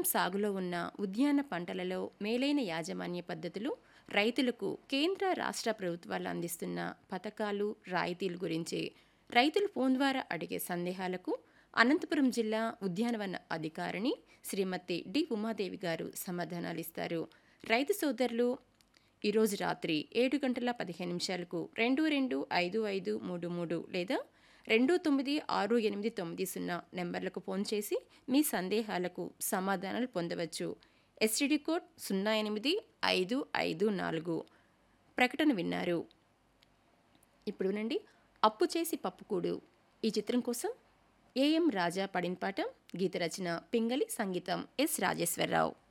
సాగులో ఉన్న ఉద్యాన పంటలలో మేలైన యాజమాన్య పద్ధతులు రైతులకు కేంద్ర రాష్ట్ర ప్రభుత్వాలు అందిస్తున్న పథకాలు రాయితీల గురించి రైతులు ఫోన్ ద్వారా అడిగే సందేహాలకు అనంతపురం జిల్లా ఉద్యానవన అధికారిని శ్రీమతి డి ఉమాదేవి గారు సమాధానాలు ఇస్తారు రైతు సోదరులు ఈరోజు రాత్రి ఏడు గంటల పదిహేను నిమిషాలకు రెండు రెండు ఐదు ఐదు మూడు మూడు లేదా రెండు తొమ్మిది ఆరు ఎనిమిది తొమ్మిది సున్నా నెంబర్లకు ఫోన్ చేసి మీ సందేహాలకు సమాధానాలు పొందవచ్చు ఎస్టీడీ కోడ్ సున్నా ఎనిమిది ఐదు ఐదు నాలుగు ప్రకటన విన్నారు ఇప్పుడు వినండి అప్పు చేసి పప్పుకూడు ఈ చిత్రం కోసం ఏఎం రాజా పడిన పాట గీత రచన పింగళి సంగీతం ఎస్ రాజేశ్వరరావు